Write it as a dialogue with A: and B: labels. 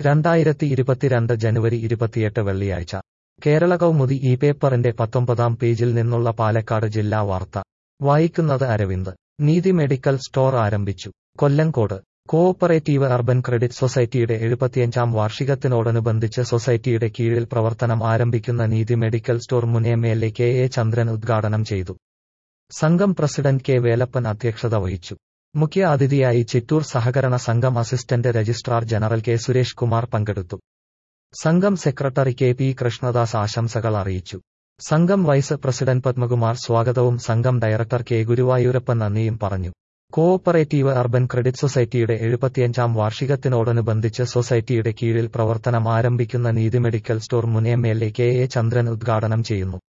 A: രണ്ടായിരത്തി ഇരുപത്തിരണ്ട് ജനുവരി ഇരുപത്തിയെട്ട് വെള്ളിയാഴ്ച കേരള കൗമുദി ഈ പേപ്പറിന്റെ പത്തൊമ്പതാം പേജിൽ നിന്നുള്ള പാലക്കാട് ജില്ലാ വാർത്ത വായിക്കുന്നത് അരവിന്ദ് നീതി മെഡിക്കൽ സ്റ്റോർ ആരംഭിച്ചു കൊല്ലങ്കോട് കോഓപ്പറേറ്റീവ് അർബൻ ക്രെഡിറ്റ് സൊസൈറ്റിയുടെ എഴുപത്തിയഞ്ചാം വാർഷികത്തിനോടനുബന്ധിച്ച് സൊസൈറ്റിയുടെ കീഴിൽ പ്രവർത്തനം ആരംഭിക്കുന്ന നീതി മെഡിക്കൽ സ്റ്റോർ മുൻ M L A K A Chandran ഉദ്ഘാടനം ചെയ്തു സംഘം പ്രസിഡന്റ് കെ വേലപ്പൻ അധ്യക്ഷത വഹിച്ചു മുഖ്യ അതിഥിയായി ചിറ്റൂർ സഹകരണ സംഘം assistant registrar general K Suresh Kumar പങ്കെടുത്തു സംഘം സെക്രട്ടറി കെ പി കൃഷ്ണദാസ് ആശംസകൾ അറിയിച്ചു സംഘം വൈസ് പ്രസിഡന്റ് പത്മകുമാർ സ്വാഗതവും സംഘം ഡയറക്ടർ കെ ഗുരുവായൂരപ്പൻ നന്ദിയും പറഞ്ഞു കോഓപ്പറേറ്റീവ് അർബൻ ക്രെഡിറ്റ് സൊസൈറ്റിയുടെ എഴുപത്തിയഞ്ചാം വാർഷികത്തിനോടനുബന്ധിച്ച് സൊസൈറ്റിയുടെ കീഴിൽ പ്രവർത്തനം ആരംഭിക്കുന്ന നീതി മെഡിക്കൽ സ്റ്റോർ മുൻ M L A K A Chandran ഉദ്ഘാടനം ചെയ്യുന്നു